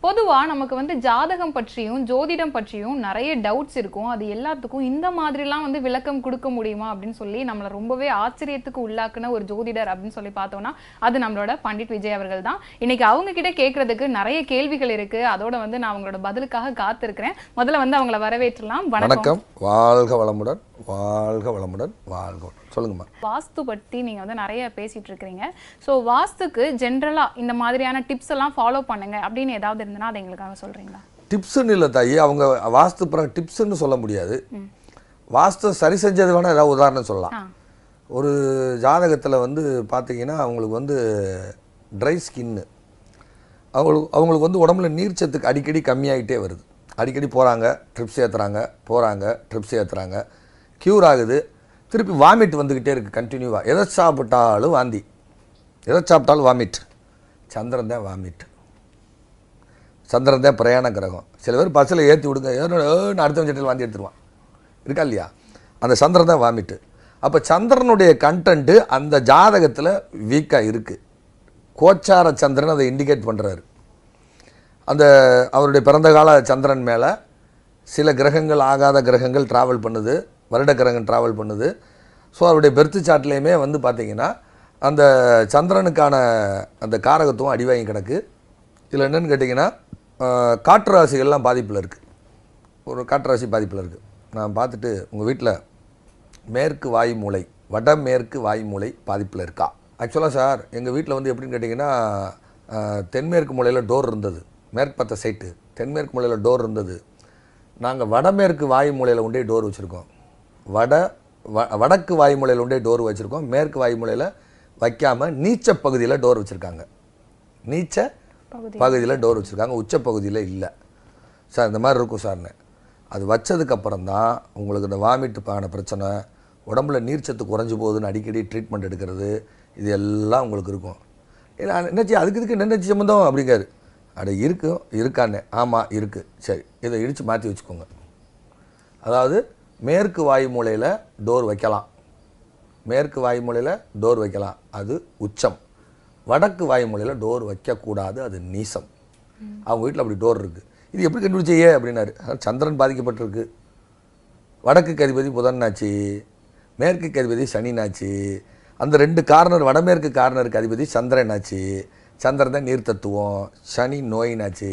பொதுவா நமக்கு வந்து ஜாதகம் பற்றியும் ஜோதிடம் பற்றியும் நிறைய டவுட்ஸ் இருக்கும் அது எல்லாத்துக்கும் இந்த மாதிரிலாம் வந்து விளக்கம் கொடுக்க முடியுமா அப்படின்னு சொல்லி நம்மளை ரொம்பவே ஆச்சரியத்துக்கு உள்ளாக்குன ஒரு ஜோதிடர் அப்படின்னு சொல்லி பார்த்தோம்னா அது நம்மளோட பண்டிட் விஜய் அவர்கள் தான் இன்னைக்கு அவங்க கிட்ட கேட்கறதுக்கு நிறைய கேள்விகள் இருக்கு அதோட வந்து நான் அவங்களோட பதிலுக்காக காத்திருக்கிறேன் முதல்ல வந்து அவங்கள வரவேற்றலாம் வணக்கம் வணக்கம் வாழ்க வளமுடன் வாழ்க வளமுடன் வாழ்க வளமுடன் சொல்லுங்கம்மா வாஸ்து பத்தி நீங்க வந்து நிறைய பேசிட்டு இருக்கிறீங்க ஸோ வாஸ்துக்கு ஜென்ரலா இந்த மாதிரியான டிப்ஸ் எல்லாம் ஃபாலோ பண்ணுங்க அப்படின்னு ஏதாவது இருந்ததுன்னா அதை எங்களுக்காக சொல்றீங்களா டிப்ஸுன்னு இல்லை தாயி அவங்க வாஸ்து பிறகு டிப்ஸுன்னு சொல்ல முடியாது வாஸ்து சரி செஞ்சது வேணால் ஏதாவது உதாரணம் சொல்லலாம் ஆ. ஒரு ஜாதகத்தில் வந்து பார்த்தீங்கன்னா அவங்களுக்கு வந்து ட்ரை ஸ்கின்னு அவங்களுக்கு அவங்களுக்கு வந்து உடம்புல நீர்ச்சத்துக்கு அடிக்கடி கம்மியாகிட்டே வருது அடிக்கடி போகிறாங்க ட்ரிப்ஸ் ஏற்றுறாங்க போகிறாங்க ட்ரிப்ஸ் ஏற்றுறாங்க க்யூர் ஆகுது திருப்பி வாமிட் வந்துக்கிட்டே இருக்குது கண்டினியூவாக எதை சாப்பிட்டாலும் வாந்தி எதை சாப்பிட்டாலும் வாமிட் சந்திரன் தான் வாமிட் சந்திரன் தான் பிரயாண கிரகம் சில பேர் பஸ்ஸில் ஏற்றி விடுங்க ஏன்னு அடுத்த சட்டியில் வாந்தி எடுத்துருவான் இருக்கா இல்லையா அந்த சந்திரன் தான் வாமிட்டு அப்போ சந்திரனுடைய கண்டென்ட்டு அந்த ஜாதகத்தில் வீக்காக இருக்குது கோச்சார சந்திரன் அதை இண்டிகேட் பண்ணுறாரு அந்த அவருடைய பிறந்த கால சந்திரன் மேலே சில கிரகங்கள் ஆகாத கிரகங்கள் ட்ராவல் பண்ணுது வருட கிரகம் ட்ராவல் பண்ணுது ஸோ அவருடைய பெர்த்து சாட்லேயுமே வந்து பார்த்தீங்கன்னா அந்த சந்திரனுக்கான அந்த காரகத்துவம் அடிவாங்கி கிடக்கு இதில் என்னென்னு கேட்டிங்கன்னா ஆஹ், காற்று ராசிகள்லாம் பாதிப்பில் இருக்குது ஒரு காற்று ராசி பாதிப்பில் இருக்குது நான் பார்த்துட்டு உங்கள் வீட்டில் மேற்கு வாய் மூலை வடமேற்கு வாய் மூலை பாதிப்பில் இருக்கா ஆக்சுவலாக சார் எங்கள் வீட்டில் வந்து எப்படின்னு கேட்டிங்கன்னா ஆஹ், தென்மேற்கு மூலையில் டோர் இருந்தது மேற்கு பத்த சைட்டு தென்மேற்கு மூலையில் டோர் இருந்தது நாங்கள் வடமேற்கு வாய் மூலையில் உண்டே டோர் வச்சுருக்கோம் வட வ வடக்கு வாய் மூலையில் உண்டே டோர் வச்சுருக்கோம் மேற்கு வாய் மூலையில் வைக்காமல் நீச்ச பகுதியில் டோர் வச்சுருக்காங்க நீச்ச பகுதி பகுதியில் டோர் வச்சுருக்காங்க உச்ச பகுதியில் இல்லை சார் இந்த மாதிரி இருக்கும் சார்னு அது வச்சதுக்கப்புறம் தான் உங்களுக்கு இந்த வாமிட் ஆன பிரச்சனை உடம்புல நீர்ச்சத்து குறைஞ்சு போகுதுன்னு அடிக்கடி ட்ரீட்மெண்ட் எடுக்கிறது இது எல்லாம் உங்களுக்கு இருக்கும் இல்லை என்னச்சி அதுக்கு இதுக்கு என்னச்சி சம்மந்தம் அப்படிங்காரு அட இருக்கும் இருக்கான்னு ஆமாம் இருக்குது சரி இதை இடித்து மாற்றி வச்சுக்கோங்க அதாவது மேற்கு வாயு மூலையில் டோர் வைக்கலாம் மேற்கு வாயு மூலையில் டோர் வைக்கலாம் அது உச்சம் வடக்கு வாயு மூலையில் டோர் வைக்கக்கூடாது அது நீசம் அவங்க வீட்டில் அப்படி டோர் இருக்குது இது எப்படி கண்டுபிடிச்சையே அப்படின்னாரு அதான் சந்திரன் பாதிக்கப்பட்டிருக்கு வடக்கு அதிபதி புதன்னாச்சு மேற்கு அதிபதி சனினாச்சு அந்த ரெண்டு கார்னர் வடமேற்கு கார்னருக்கு அதிபதி சந்திரனாச்சு சந்திரன் தான் நீர் தத்துவம் சனி நோயினாச்சு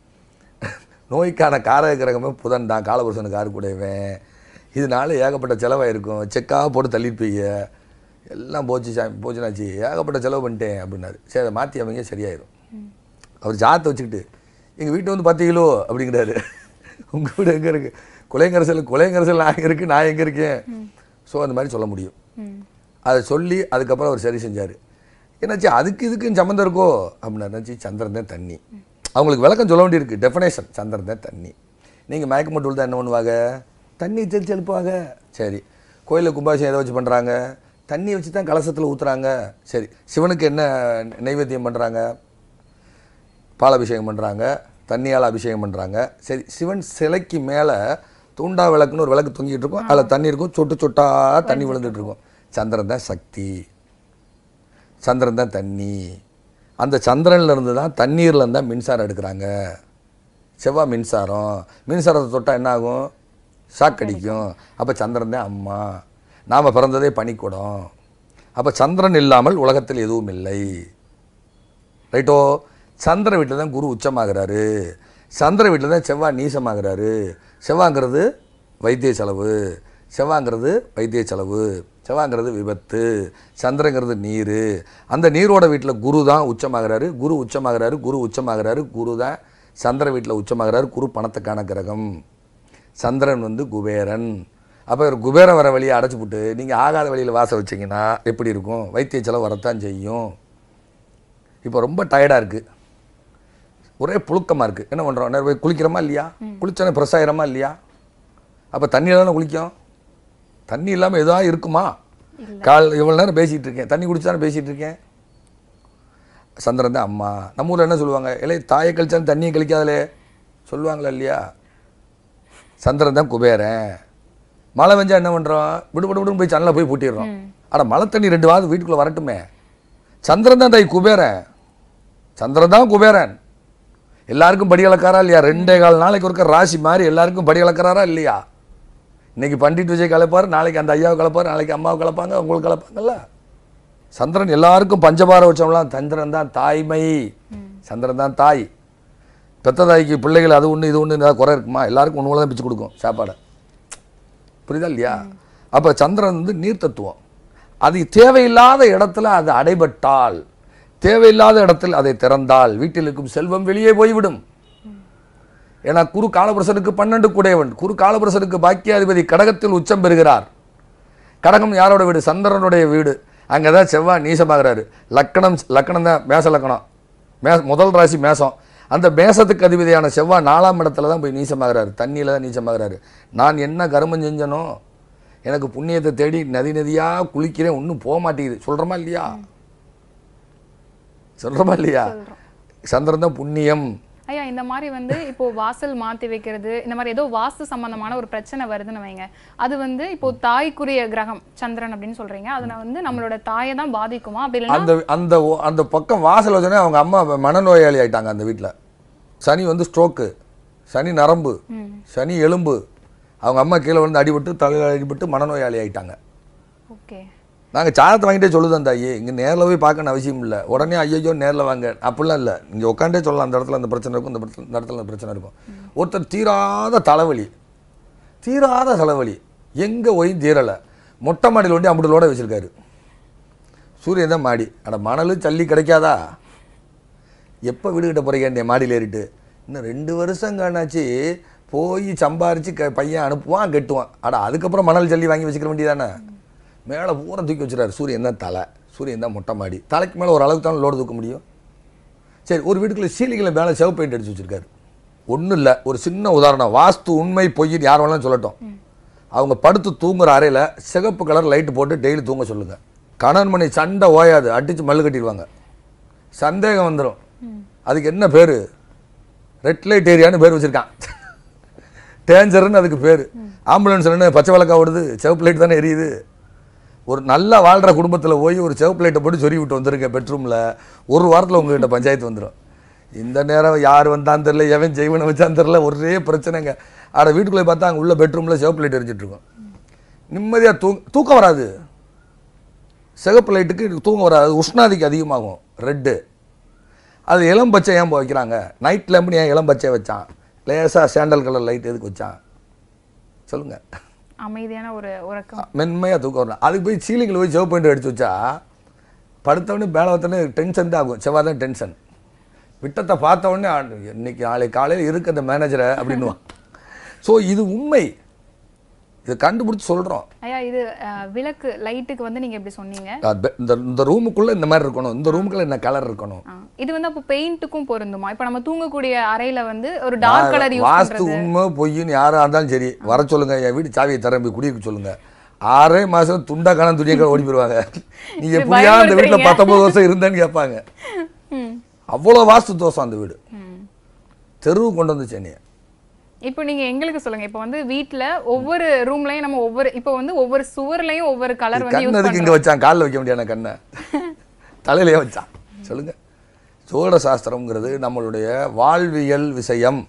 நோய்க்கான காரக கிரகமே புதன் தான் காலபுருஷனுக்கு ஆறு கூடவன் இதனால ஏகப்பட்ட செலவாயிருக்கும் செக்காக போட்டு தள்ளிட்டு போய் எல்லாம் போச்சு சாமி போச்சுனாச்சு ஏகப்பட்ட செலவு பண்ணிட்டேன் அப்படின்னாரு சரி அதை மாற்றி அமைங்க சரியாயிரும் அவர் ஜாத்தை வச்சுக்கிட்டு எங்கள் வீட்டு வந்து பத்து கிலோ அப்படிங்கிறாரு உங்கள் வீடு எங்கே இருக்குது குலைங்கரசல் குலைங்கரசல் நான் இருக்கு நான் எங்கே இருக்கேன் ஸோ அந்த மாதிரி சொல்ல முடியும் ம். அதை சொல்லி அதுக்கப்புறம் அவர் சரி செஞ்சார் என்னாச்சு அதுக்கு இதுக்கு சம்மந்தம் இருக்கோ அப்படின்னா என்னாச்சு சந்திரன் தான் தண்ணி அவங்களுக்கு விளக்கம் சொல்ல வேண்டியிருக்கு டெஃபினேஷன் சந்திரன் தான் தண்ணி நீங்கள் மயக்க மட்டும் தான் என்ன பண்ணுவாங்க தண்ணி தெளிச்சு எழுப்புவாங்க சரி கோயிலில் கும்பாபிஷேகம் எதை வச்சு பண்ணுறாங்க தண்ணி வச்சு தான் கலசத்தில் ஊற்றுறாங்க சரி சிவனுக்கு என்ன நைவேத்தியம் பண்ணுறாங்க பாலாபிஷேகம் பண்ணுறாங்க தண்ணியால் அபிஷேகம் பண்ணுறாங்க சரி சிவன் சிலைக்கு மேலே தூண்டா விளக்குன்னு ஒரு விளக்கு தொங்கிட்டு இருக்கும் அதில் தண்ணி இருக்கும் சொட்டு சொட்டா தண்ணி விழுந்துட்டு இருக்கும் சந்திரன் தான் சக்தி சந்திரன் தான் தண்ணி அந்த சந்திரன்ல இருந்து தான் தண்ணீர்ல இருந்து தான் மின்சாரம் எடுக்கிறாங்க செவ்வாய் மின்சாரம் மின்சாரத்தை தொட்டால் என்ன ஆகும் ஷாக் அடிக்கும் அப்போ சந்திரன் தான் அம்மா நாம் பிறந்ததே பனிக்கூடம் அப்போ சந்திரன் இல்லாமல் உலகத்தில் எதுவும் இல்லை ரைட்டோ சந்திர வீட்டில் தான் குரு உச்சமாகிறாரு சந்திர வீட்டில் தான் செவ்வாய் நீசமாகிறாரு செவ்வாங்கிறது வைத்திய செலவு செவ்வாங்கிறது வைத்திய செலவு செவ்வாங்கிறது விபத்து சந்திரங்கிறது நீர் அந்த நீரோட வீட்டில் குரு தான் உச்சமாகிறாரு குரு உச்சமாகிறாரு குரு உச்சமாகிறாரு குரு தான் சந்திர வீட்டில் உச்சமாகிறாரு குரு பணத்துக்கான கிரகம் சந்திரன் வந்து குபேரன் அப்போ ஒரு குபேரன் வர வழியை அடைச்சி போட்டு நீங்கள் ஆகாத வழியில் வாசம் வச்சீங்கன்னா எப்படி இருக்கும் வைத்திய செலவு வரத்தான் செய்யும் இப்போ ரொம்ப டயர்டாக இருக்குது ஒரே புழுக்கமாக இருக்குது என்ன பண்ணுறோம் நேரம் போய் குளிக்கிறோமா இல்லையா குளிச்சோன்னே ஃப்ரெஷ் ஆகிறோமா இல்லையா அப்போ தண்ணியில் தானே குளிக்கும் தண்ணி இல்லாமல் எதாவது இருக்குமா கால் இவ்வளோ நேரம் பேசிகிட்டு இருக்கேன் தண்ணி குடிச்சு தானே பேசிகிட்டு இருக்கேன் சந்திரன் தான் அம்மா நம்ம ஊரில் என்ன சொல்லுவாங்க இல்லை தாயை கழிச்சாலும் தண்ணியை கழிக்காதலே சொல்லுவாங்களா இல்லையா சந்திரன் தான் குபேரன் மழை பெஞ்சா என்ன பண்ணுறோம் விடு விடு விடுன்னு போய் சன்னலை போய் பூட்டிடுறோம் ஆனால் மழை தண்ணி ரெண்டு வாரம் வீட்டுக்குள்ளே வரட்டுமே சந்திரன் தான் தாய் குபேரன் சந்திரன் தான் குபேரன் எல்லாருக்கும் படி அளக்காரா இல்லையா ரெண்டே கால் நாளைக்கு ஒருக்க ராசி மாதிரி எல்லாருக்கும் படி அளக்கிறாரா இல்லையா இன்னைக்கு பண்டிட் விஜய் கலப்பார் நாளைக்கு அந்த ஐயாவை கலப்பார் நாளைக்கு அம்மாவை கலப்பாங்க உங்களுக்கு கலப்பாங்கல்ல சந்திரன் எல்லாருக்கும் பஞ்சபார வச்சவங்களாம் சந்திரன் தான் தாய்மை சந்திரன் தான் தாய் பெத்த தாய்க்கு பிள்ளைகள் அது ஒன்று இது ஒன்று ஏதாவது குறை இருக்குமா எல்லாருக்கும் ஒன்று தான் பிச்சு கொடுக்கும் சாப்பாடை புரியுதா இல்லையா அப்போ சந்திரன் வந்து நீர் தத்துவம் அது தேவையில்லாத இடத்துல அது அடைபட்டால் தேவையில்லாத இடத்தில் அதை திறந்தால் வீட்டில் இருக்கும் செல்வம் வெளியே போய்விடும் ஏன்னா குரு காலபுருஷனுக்கு பன்னெண்டு குடையவன் குரு காலபுருஷனுக்கு பாக்கியாதிபதி கடகத்தில் உச்சம் பெறுகிறார் கடகம் யாரோட வீடு சந்திரனுடைய வீடு அங்கே தான் செவ்வாய் நீசமாகிறாரு லக்கணம் லக்கணம் தான் மேச லக்கணம் மே முதல் ராசி மேசம் அந்த மேசத்துக்கு அதிபதியான செவ்வாய் நாலாம் இடத்துல தான் போய் நீசமாகிறாரு தண்ணியில் தான் நீசமாகிறாரு நான் என்ன கருமம் செஞ்சனோ எனக்கு புண்ணியத்தை தேடி நதி நதியாக குளிக்கிறேன் ஒன்றும் போக மாட்டேங்குது சொல்கிறோமா இல்லையா சொல்கிறோமா இல்லையா சந்திரன் தான் புண்ணியம் ஐயா இந்த மாதிரி வந்து இப்போ வாசல் மாத்தி வைக்கிறது இந்த மாதிரி ஏதோ வாஸ்து சம்பந்தமான ஒரு பிரச்சனை வருதுன்னு வைங்க அது வந்து இப்போ தாய்க்குரிய கிரகம் சந்திரன் அப்படின்னு சொல்றீங்க அதுல வந்து நம்மளோட தாயை தான் பாதிக்குமா அப்படி இல்லைன்னா அந்த அந்த ஓ- அந்த பக்கம் வாசல் வச்சோடனே அவங்க அம்மா மனநோயாளி ஆயிட்டாங்க அந்த வீட்டில் சனி வந்து ஸ்ட்ரோக்கு சனி நரம்பு சனி எலும்பு அவங்க அம்மா கீழே வந்து அடிபட்டு தலையில் அடிபட்டு மனநோயாளி ஆயிட்டாங்க ஓகே நாங்கள் சாதத்தை வாங்கிட்டே சொல்லுது அந்த ஐயே இங்கே நேரில் போய் பார்க்கணும் அவசியம் இல்லை உடனே ஐயோ நேரில் வாங்க அப்படிலாம் இல்லை இங்கே உட்காண்டே சொல்லலாம் அந்த இடத்துல அந்த பிரச்சனை இருக்கும் இந்த இடத்துல இந்த இடத்துல அந்த பிரச்சனை இருக்கும் ஒருத்தர் தீராத தலைவலி தீராத தலைவலி எங்கே போய் தீரலை மொட்டை மாடியில் ஒண்டி அம்புடலோட வச்சுருக்காரு சூரியன் தான் மாடி அட மணல் சல்லி கிடைக்காதா எப்போ வீடு கட்ட போகிறீங்க என் மாடியில் ஏறிட்டு இன்னும் ரெண்டு வருஷம் கண்ணாச்சு போய் சம்பாரித்து க பையன் அனுப்புவான் கட்டுவான் அட அதுக்கப்புறம் மணல் ஜல்லி வாங்கி வச்சுக்கிற வேண்டியதானே மேலே பூரா தூக்கி வச்சுறாரு சூரியன் தான் தலை சூரியன் தான் மொட்டை மாடி தலைக்கு மேலே ஒரு அளவுக்கு தான் லோடு தூக்க முடியும் சரி ஒரு வீட்டுக்குள்ள சீலிங்கில் மேலே செவ் பெயிண்ட் அடிச்சு வச்சிருக்காரு ஒன்றும் இல்லை ஒரு சின்ன உதாரணம் வாஸ்து உண்மை பொய்ன்னு யார் வேணாலும் சொல்லட்டும் அவங்க படுத்து தூங்குற அறையில் சிகப்பு கலர் லைட்டு போட்டு டெய்லி தூங்க சொல்லுங்க கணவன் மணி சண்டை ஓயாது அடித்து மல்லு கட்டிடுவாங்க சந்தேகம் வந்துடும் அதுக்கு என்ன பேர் ரெட் லைட் ஏரியான்னு பேர் வச்சுருக்கான் டேஞ்சர்னு அதுக்கு பேர் ஆம்புலன்ஸ் என்ன பச்சை விளக்கா ஓடுது சிவப்பு லைட் தானே எரியுது ஒரு நல்லா வாழ்கிற குடும்பத்தில் போய் ஒரு சிவப்பு லைட்டை போட்டு சொறி விட்டு வந்துருங்க பெட்ரூமில் ஒரு வாரத்தில் உங்ககிட்ட பஞ்சாயத்து வந்துடும் இந்த நேரம் யார் வந்தான்னு தெரில எவன் ஜெய்வனை வச்சான்னு தெரில ஒரே பிரச்சனைங்க ஆட வீட்டுக்குள்ளே பார்த்தா அங்கே உள்ள பெட்ரூமில் சிவப்பு லைட் எரிஞ்சிட்டு இருக்கும் நிம்மதியாக தூ தூக்கம் வராது சிகப்பு லைட்டுக்கு தூக்கம் வராது உஷ்ணாதிக்கு அதிகமாகும் ரெட்டு அது இளம் பச்சை ஏன் வைக்கிறாங்க நைட் லேம்புன்னு ஏன் இளம் பச்சை வச்சான் லேசாக சாண்டல் கலர் லைட் எதுக்கு வச்சான் சொல்லுங்கள் அமைதியான ஒரு உறக்கம் மென்மையாக தூக்கம் வரணும் அதுக்கு போய் சீலிங்கில் போய் செவ் பாயிண்ட் அடிச்சு வச்சா படுத்தவொடனே மேலே வந்தோடனே டென்ஷன் தான் ஆகும் செவ்வாய் தான் டென்ஷன் விட்டத்தை பார்த்த உடனே ஆ, இன்னைக்கு நாளைக்கு காலையில் இருக்கு அந்த மேனேஜரை அப்படின்னுவான் ஸோ இது உண்மை இதை கண்டுபிடிச்சி சொல்கிறோம் ஐயா இது அஹ், விளக்கு லைட்டுக்கு வந்து நீங்க எப்படி சொன்னீங்க இந்த இந்த ரூமுக்குள்ளே இந்த மாதிரி இருக்கணும் இந்த ரூமுக்குள்ளே என்ன கலர் இருக்கணும் ஆ, இது வந்து அப்போ பெயிண்ட்டுக்கும் பொருந்துமா இப்போ நம்ம தூங்கக்கூடிய அறையில வந்து ஒரு டார்க் கலர் யூஸ் வாஸ்து பண்றது உண்மை பொய்ன்னு யாராக இருந்தாலும் சரி வர சொல்லுங்க என் வீட்டு சாவியை தரேன் போய் குடியிருக்க சொல்லுங்க ஆறே மாசம் துண்டா காண துணியை ஓடி போயிடுவாங்க நீ இப்படி எப்படியா அந்த வீட்டில் பயமுறுத்துறீங்க. பத்தொன்பது வருஷம் இருந்தேன்னு கேட்பாங்க ம், அவ்வளோ வாஸ்து தோஷம் அந்த வீடு ம். தெருவு கொண்டு வந்து சென்னையை இப்போ நீங்க எங்களுக்கு சொல்லுங்க இப்போ வந்து வீட்ல ஒவ்வொரு ரூம்லயும் நம்ம ஒவ்வொரு இப்போ வந்து ஒவ்வொரு சுவர்லயும் ஒவ்வொரு கலர் வந்து கண் யூஸ் எதுக்கு இங்கே வச்சான் காலில் வைக்க முடியாது கண்ணை தலையிலே வச்சான் சொல்லுங்க சோழ சாஸ்திரம்ங்கிறது நம்மளுடைய வாழ்வியல் விஷயம்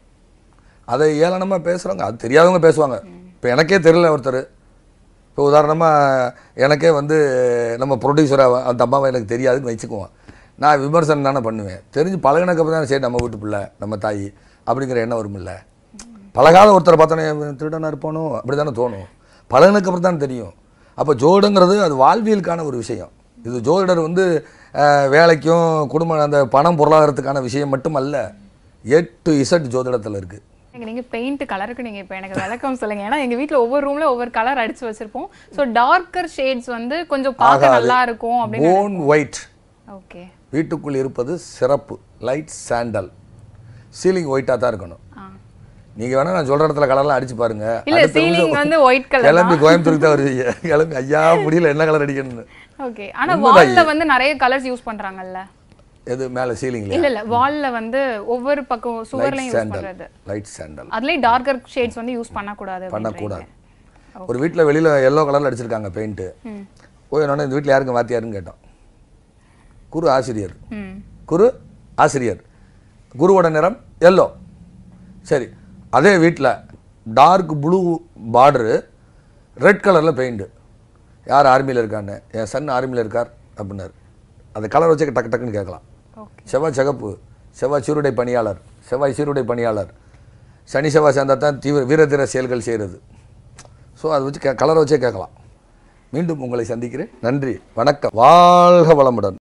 அதை ஏளனமாக பேசுகிறவங்க அது தெரியாதவங்க பேசுவாங்க இப்போ எனக்கே தெரியல ஒருத்தர் இப்போ உதாரணமாக எனக்கே வந்து நம்ம ப்ரொடியூசராக அந்த அம்மாவை எனக்கு தெரியாதுன்னு வச்சுக்குவோம் நான் விமர்சனம் தானே பண்ணுவேன் தெரிஞ்சு பழகினக்கப்புறம் தான் சரி நம்ம வீட்டு பிள்ளை நம்ம தாய் அப்படிங்கிற எண்ணம் வரும்ல பழகாத ஒருத்தரை பார்த்தோன்னே இவன் திருடனா இருப்பானோ அப்படி தானே தோணும் பழகினக்கப்புறம் தான் தெரியும் அப்போ ஜோடுங்கிறது அது வாழ்வியலுக்கான ஒரு விஷயம் இது ஜோதிடர் வந்து அஹ், வேலைக்கும் குடும்ப அந்த பணம் பொருளாதாரத்துக்கான விஷயம் மட்டும் அல்ல எட்டு இசட் ஜோதிடத்தில் இருக்குது நீங்க நீங்க பெயிண்ட் கலருக்கு நீங்க இப்போ எனக்கு விளக்கம் சொல்லுங்க ஏன்னா எங்க வீட்ல ஒவ்வொரு ரூம்ல ஒவ்வொரு கலர் அடிச்சு வச்சிருப்போம் ஸோ டார்க்கர் ஷேட்ஸ் வந்து கொஞ்சம் பார்க்க நல்லா இருக்கும் அப்படின்னு போன் ஒயிட் ஓகே வீட்டுக்குள் இருப்பது சிறப்பு லைட் சாண்டல் சீலிங் ஒயிட்டாக தான் இருக்கணும் ஆ நீங்கள் வேணால் நான் சொல்கிற இடத்துல கலர்லாம் அடிச்சு பாருங்க இல்ல அடுத்த சீலிங் நிமிஷம் வந்து ஒயிட் கலர் கிளம்பி கோயம்புத்தூருக்கு தான் வருவீங்க கிளம்பி ஐயா முடியல என்ன கலர் அடிக்கணும்னு ஓகே ஆனா வால்ல வந்து நிறைய கலர்ஸ் யூஸ் பண்றாங்கல்ல எது மேலே சீலிங்ல இல்ல இல்ல வால்ல வந்து ஒவ்வொரு பக்கம் லைட் சுவர்லயும் யூஸ் சாண்டல் பண்றது லைட் சாண்டல் அதுலயும் டார்க்கர் ஷேட்ஸ் வந்து யூஸ் பண்ணக்கூடாது பண்ணக்கூடாது ஒரு வீட்டில் வெளியில் எல்லோ கலரில் அடிச்சிருக்காங்க பெயிண்ட்டு ம் போய் என்னன்னா இந்த வீட்டில் யாருங்க வாத்தியாருன்னு கேட்டோம் குரு ஆசிரியர் ம் குரு ஆசிரியர் குருவோட நிறம் எல்லோ சரி அதே வீட்டில் டார்க் ப்ளூ பார்டரு ரெட் கலரில் பெயிண்ட்டு யார் ஆர்மியில் இருக்கான்னு என் சன் ஆர்மியில் இருக்கார் அப்படின்னாரு அந்த கலர் வச்சு டக்கு டக்குன்னு கேட்கலாம் ஓகே செவ்வாய் சிகப்பு செவ்வாய் சீருடை பணியாளர் செவ்வாய் சீருடை பணியாளர் சனி செவ்வாய் சேர்ந்தா தான் தீவிர வீரதீர செயல்கள் செய்கிறது ஸோ அதை வச்சு கே கலரை வச்சே கேட்கலாம் மீண்டும் உங்களை சந்திக்கிறேன் நன்றி வணக்கம் வாழ்க வளமுடன்